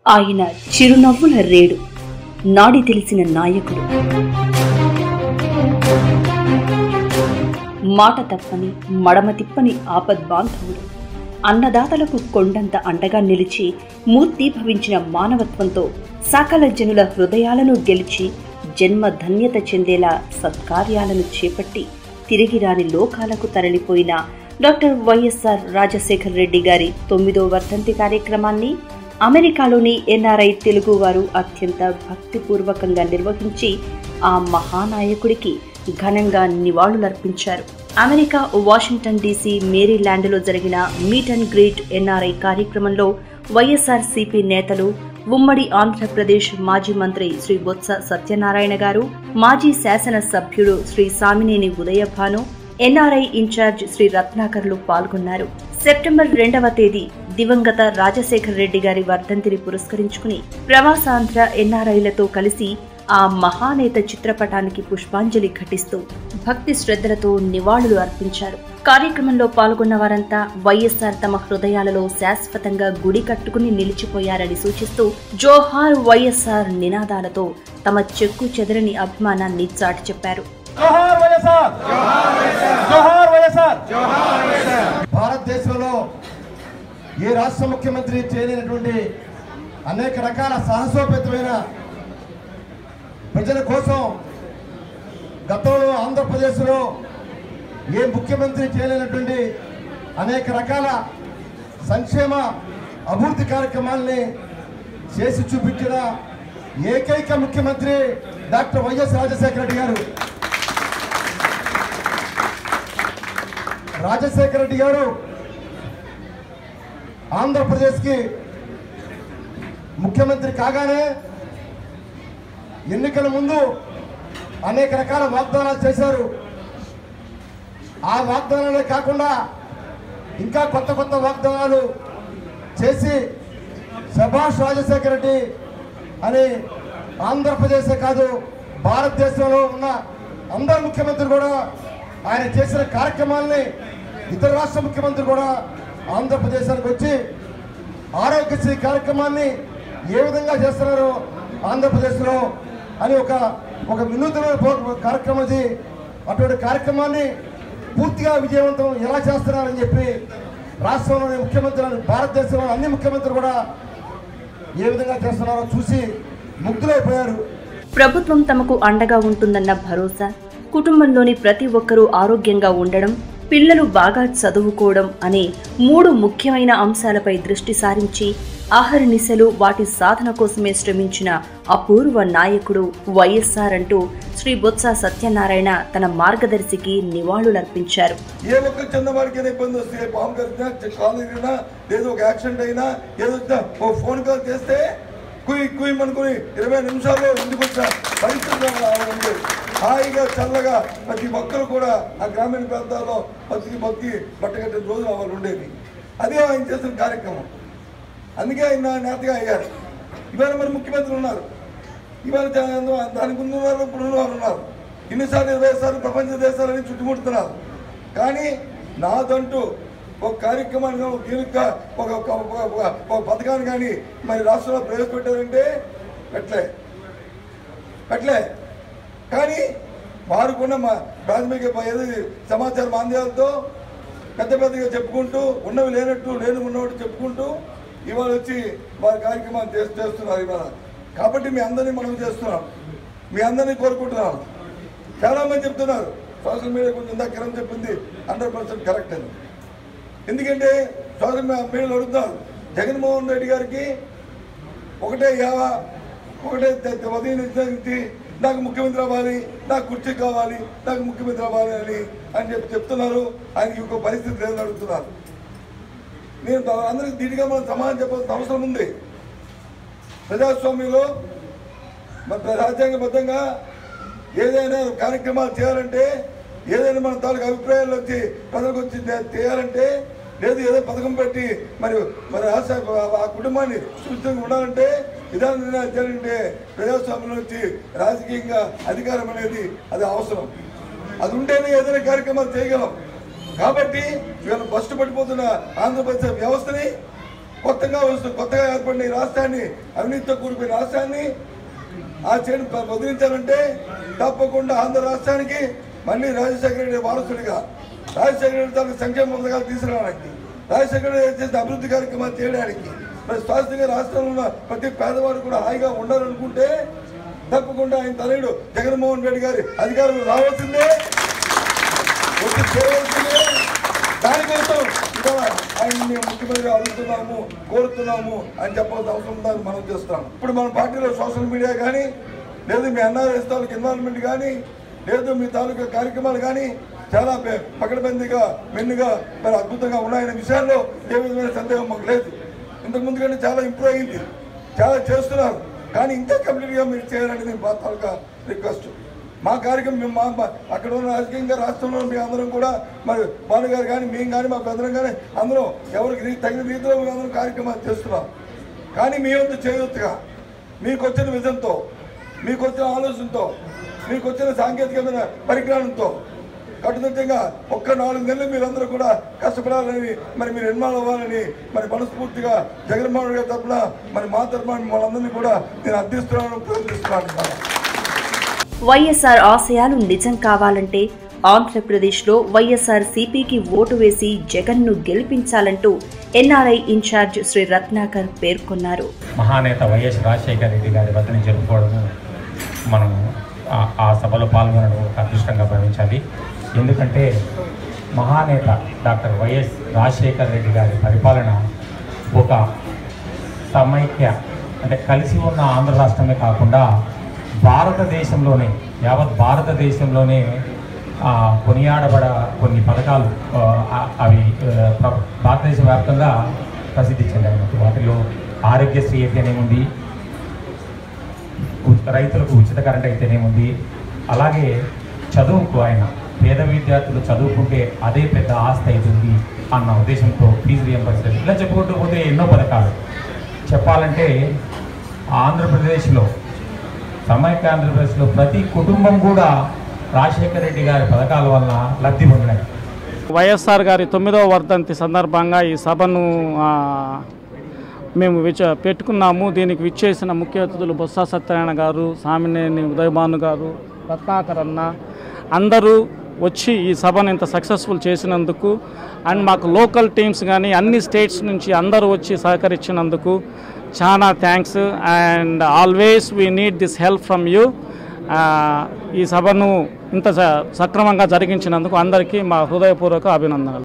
ఆయన చిరునవ్వుల రేడు నాడి తెలిసిన నాయకుడు మాట తప్పని మడమ తిప్పని ఆపద్బాంధవుడు అన్నదాతలకు కొండంత అండగా నిలిచి మూర్తి భవించిన మానవత్వంతో సకల జనుల హృదయాలను గెలిచి జన్మ ధన్యత చెందేలా సత్కార్యాలను చేపట్టి తిరిగి రాని లోకాలకు తరలిపోయిన డాక్టర్ వైఎస్ఆర్ రాజశేఖర్ రెడ్డి గారి తొమ్మిదో వర్ధంతి కార్యక్రమాన్ని అమెరికాలోని ఎన్ఆర్ఐ తెలుగువారు అత్యంత భక్తిపూర్వకంగా నిర్వహించి ఆ మహానాయకుడికి ఘనంగా నివాళులర్పించారు అమెరికా వాషింగ్టన్ డీసీ మేరీల్యాండ్లో జరిగిన మీట్ అండ్ గ్రీట్ ఎన్ఆర్ఐ కార్యక్రమంలో వైఎస్ఆర్ సిపి నేతలు ఉమ్మడి ఆంధ్రప్రదేశ్ మాజీ మంత్రి శ్రీ బొత్స సత్యనారాయణ గారు మాజీ శాసన సభ్యుడు శ్రీ సామినేని ఉదయభాను ఎన్ఆర్ఐ ఇన్ఛార్జ్ శ్రీ రత్నాకర్లు పాల్గొన్నారు సెప్టెంబర్ రెండవ తేదీ దివంగత రాజశేఖర్ రెడ్డి గారి వర్ధంతిని పురస్కరించుకుని ప్రవాసాంధ్ర ఎన్ఆర్ఐలతో కలిసి ఆ మహానేత చిత్రపటానికి పుష్పాంజలి ఘటిస్తూ భక్తి శ్రద్ధలతో నివాళులు అర్పించారు కార్యక్రమంలో పాల్గొన్న వారంతా వైఎస్ఆర్ తమ హృదయాలలో శాశ్వతంగా గుడి కట్టుకుని నిలిచిపోయారని సూచిస్తూ జోహార్ వైఎస్ఆర్ నినాదాలతో తమ చెక్కు చెదరని అభిమానాన్ని చాటి చెప్పారు జోహార్ వైఎస్ఆర్ జోహార్ వైఎస్ఆర్ భారతదేశంలో ఏ రాష్ట్ర ముఖ్యమంత్రి చేయలేనటువంటి అనేక రకాల సాహసోపేతమైన ప్రజల కోసం గతంలో ఆంధ్రప్రదేశ్లో ఏ ముఖ్యమంత్రి చేయలేనటువంటి అనేక రకాల సంక్షేమ అభివృద్ధి కార్యక్రమాల్ని చేసి చూపించిన ఏకైక ముఖ్యమంత్రి డాక్టర్ వైఎస్ రాజశేఖర రెడ్డి గారు రాజశేఖర రెడ్డి గారు ఆంధ్రప్రదేశ్కి ముఖ్యమంత్రి కాగానే ఎన్నికల ముందు అనేక రకాల వాగ్దానాలు చేశారు ఆ వాగ్దానాలే కాకుండా ఇంకా కొత్త కొత్త వాగ్దానాలు చేసి సుభాష్ రాజశేఖర రెడ్డి అని ఆంధ్రప్రదేశే కాదు భారతదేశంలో ఉన్న అందరు ముఖ్యమంత్రులు కూడా ఆయన చేసిన కార్యక్రమాల్ని ఇతర రాష్ట్ర ముఖ్యమంత్రులు కూడా ఆంధ్రప్రదేశానికి వచ్చి ఆరోగ్యశ్రీ కార్యక్రమాన్ని ఏ విధంగా చేస్తున్నారు ఆంధ్రప్రదేశ్లో అని ఒక ఒక వినూతన పో- కార్యక్రమం ఇది అటువంటి కార్యక్రమాన్ని పూర్తిగా విజయవంతం ఎలా చేస్తున్నారని చెప్పి రాష్ట్రంలోని ముఖ్యమంత్రులు భారతదేశంలో అన్ని ముఖ్యమంత్రులు కూడా ఏ విధంగా చేస్తున్నారో చూసి ముగ్ధులైపోయారు ప్రభుత్వం తమకు అండగా ఉంటుందన్న భరోసా కుటుంబంలోని ప్రతి ఒక్కరూ ఆరోగ్యంగా ఉండడం పిల్లలు బాగా చదువుకోవడం అనే మూడు ముఖ్యమైన అంశాలపై దృష్టి సారించి ఆహర్నిశలు వాటి సాధన కోసమే శ్రమించిన అపూర్వ నాయకుడు వైఎస్ఆర్ అంటూ శ్రీ బొత్స సత్యనారాయణ తన మార్గదర్శికి నివాళులర్పించారు ఏ ఒక్క చిన్నవాడికైనా ఇబ్బంది వస్తే పాము కరిచినా కాలు తిరిగినా లేదా ఒక యాక్సిడెంట్ అయినా ఏదో వచ్చినా ఓ ఫోన్ కాల్ చేస్తే కుయ్ కుయ్ అనుకుని ఇరవై నిమిషాల్లో ఇంటికి వచ్చిన పరిస్థితి ఉంది హాయిగా చల్లగా ప్రతి ఒక్కరు కూడా ఆ గ్రామీణ ప్రాంతాల్లో బతికి బతికి బట్టగట్టిన రోజులు వాళ్ళు ఉండేది అదే ఆయన చేసిన కార్యక్రమం అందుకే ఆయన నేతగా అయ్యారు ఇవాళ మరి ముఖ్యమంత్రి ఉన్నారు ఇవాళ జా- దానికి ముందు ఉన్నారు ఇప్పుడు ఉన్న వాళ్ళు ఉన్నారు ఇన్నిసార్లు ఇరవై సార్లు ప్రపంచ దేశాలని చుట్టుముడుతున్నారు కానీ నాదంటూ ఒక కార్యక్రమాన్ని ఒక కీలక ఒక ఒక- ఒక- ఒక- ఒక పథకాన్ని కానీ మరి రాష్ట్రంలో ప్రవేశపెట్టారంటే పెట్టలే పెట్టలే కానీ వారుకున్న మా ప్రాథమిక ప- ఏది సమాచార మాంద్యాలతో పెద్ద పెద్దగా చెప్పుకుంటూ ఉన్నవి లేనట్టు లేని ఉన్నట్టు చెప్పుకుంటూ ఇవాళ వచ్చి వారి కార్యక్రమాన్ని చేస్తూ చేస్తున్నారు ఇవాళ కాబట్టి మీ అందరినీ మనం చేస్తున్నాం మీ అందరినీ కోరుకుంటున్నాం చాలా మంది చెప్తున్నారు సోషల్ మీడియా కొంచెం ఇందాక కిరణ్ చెప్పింది హండ్రెడ్ పర్సెంట్ కరెక్ట్ అని ఎందుకంటే సోషల్ మీడియాలో అడుగుతారు జగన్మోహన్ రెడ్డి గారికి ఒకటే యావా ఒకటే త- త- ఉదయం నుంచి నాకు ముఖ్యమంత్రి అవ్వాలి నాకు కుర్చీ కావాలి నాకు ముఖ్యమంత్రి అవ్వాలి అని అని చెప్పి చెప్తున్నారు ఆయనకి ఇంకో పరిస్థితి లేదని అడుగుతున్నారు నేను దా- అందరికి ధీటుగా మనం సమాధానం చెప్పాల్సిన అవసరం ఉంది ప్రజాస్వామ్యంలో మన రాజ్యాంగబద్ధంగా ఏదైనా కార్యక్రమాలు చేయాలంటే ఏదైనా మన తాలూకు అభిప్రాయాలు వచ్చి ప్రజలకు వచ్చి చే- చేయాలంటే లేదు ఏదో పథకం పెట్టి మరి మరి ఆశ ఆ కుటుంబాన్ని సుస్థిరంగా ఉండాలంటే విధాన నిర్ణయాలు చేయాలంటే ప్రజాస్వామ్యంలో వచ్చి రాజకీయంగా అధికారం అనేది అది అవసరం అది ఉంటేనే ఏదైనా కార్యక్రమాలు చేయగలం కాబట్టి ఇవాళ ఫస్ట్ పడిపోతున్న ఆంధ్రప్రదేశ్ వ్యవస్థని కొత్తగా వస్తుంది కొత్తగా ఏర్పడిన ఈ రాష్ట్రాన్ని అవినీతితో కూడిపోయిన రాష్ట్రాన్ని ఆ చేను ప- వదిలించాలంటే తప్పకుండా ఆంధ్ర రాష్ట్రానికి మళ్ళీ రాజశేఖర రెడ్డి వారసుడిగా రాజశేఖర రెడ్డి తాలూకు సంక్షేమ పథకాలు తీసుకురావడానికి రాజశేఖర రెడ్డి చేసిన అభివృద్ధి కార్యక్రమాలు చేయడానికి మరి స్వాస్థ్యంగా రాష్ట్రంలో ఉన్న ప్రతి పేదవాడు కూడా హాయిగా ఉండాలనుకుంటే తప్పకుండా ఆయన తనయుడు జగన్మోహన్ రెడ్డి గారి అధికారులు రావాల్సిందే వచ్చి చేయవలసిందే దానికోసం ఇవాళ ఆయన మేము ముఖ్యమంత్రి అడుగుతున్నాము కోరుతున్నాము అని చెప్పాల్సిన అవసరం ఉందని మనం చేస్తున్నాం ఇప్పుడు మన పార్టీలో సోషల్ మీడియా కానీ లేదు మీ ఎన్ఆర్ఎస్ తాలూకు ఇన్వాల్వ్మెంట్ కానీ లేదు మీ తాలూకా కార్యక్రమాలు కానీ చాలా పె- పకడ్బందీగా మెన్నుగా మరి అద్భుతంగా ఉన్నాయనే విషయాల్లో ఏ విధమైన సందేహం మాకు లేదు ఇంతకు ముందు కంటే చాలా ఇంప్రూవ్ అయింది చాలా చేస్తున్నారు కానీ ఇంకా కంప్లీట్గా మీరు చేయాలనేది మా తాలూకా రిక్వెస్ట్ మా కార్యక్రమం మేము మా మా- అక్కడ ఉన్న రాజకీయంగా రాష్ట్రంలో మీ అందరం కూడా మరి భాను గారు కానీ మేము కానీ మా పెద్దలం కానీ అందరం ఎవరికి రీ- తగిన రీతిలో మేము అందరం కార్యక్రమాలు చేస్తున్నాం కానీ మీ వంతు చేయొచ్చుగా మీకు వచ్చిన విజన్తో మీకు వచ్చిన ఆలోచనతో మీకు వచ్చిన సాంకేతికమైన పరిజ్ఞానంతో కట్టుదిట్టంగా ఒక్క నాలుగు నెలలు మీరందరూ కూడా కష్టపడాలని మరి మీరు ఇన్వాల్వ్ అవ్వాలని మరి మనస్ఫూర్తిగా జగన్మోహన్ గారి తరఫున మరి మా తరఫున వాళ్ళందరినీ కూడా నేను అర్థిస్తున్నాను ప్రార్థిస్తున్నాను వైఎస్ఆర్ ఆశయాలు నిజం కావాలంటే ఆంధ్రప్రదేశ్లో వైఎస్ఆర్ సిపికి ఓటు వేసి జగన్ను గెలిపించాలంటూ ఎన్ఆర్ఐ ఇన్ఛార్జ్ శ్రీ రత్నాకర్ పేర్కొన్నారు మహానేత వైఎస్ రాజశేఖర రెడ్డి గారి వద్దని జరుపుకోవడము మనం ఆ- ఆ సభలో పాల్గొనడం ఒక అదృష్టంగా భావించాలి ఎందుకంటే మహానేత డాక్టర్ వైఎస్ రాజశేఖర రెడ్డి గారి పరిపాలన ఒక సమైక్య అంటే కలిసి ఉన్న ఆంధ్ర రాష్ట్రమే కాకుండా భారతదేశంలోనే యావత్ భారతదేశంలోనే ఆ, కొనియాడబడ కొన్ని పథకాలు ఆ, ఆ- అవి ఆ, ప్ర- భారతదేశ వ్యాప్తంగా ప్రసిద్ధి చెందాయి వాటిలో ఆరోగ్యశ్రీ అయితేనేముంది ఉ- రైతులకు ఉచిత కరెంట్ అయితేనేముంది అలాగే చదువుకు ఆయన పేద విద్యార్థులు చదువుకుంటే అదే పెద్ద ఆస్తి అవుతుంది అన్న ఉద్దేశంతో ఫీజు రియంబర్స్మెంట్ ఇలా చెప్పుకుంటూ పోతే ఎన్నో పథకాలు చెప్పాలంటే ఆంధ్రప్రదేశ్లో సమైక్య ఆంధ్రప్రదేశ్లో ప్రతి కుటుంబం కూడా రాజశేఖర రెడ్డి గారి పథకాల వలన లబ్ధి పొందినాయి వైఎస్ఆర్ గారి తొమ్మిదవ వర్ధంతి సందర్భంగా ఈ సభను ఆ, మేము విచ పెట్టుకున్నాము దీనికి విచ్చేసిన ముఖ్య అతిథులు బొత్స సత్యనారాయణ గారు సామినేని ఉదయభాను గారు రత్నాకర్ అన్న అందరూ వచ్చి ఈ సభను ఇంత సక్సెస్ఫుల్ చేసినందుకు అండ్ మాకు లోకల్ టీమ్స్ కానీ అన్ని స్టేట్స్ నుంచి అందరూ వచ్చి సహకరించినందుకు చాలా thanks and always we need this help from you ఈ సభను ఇంత స- సక్రమంగా జరిగించినందుకు అందరికీ మా హృదయపూర్వక అభినందనలు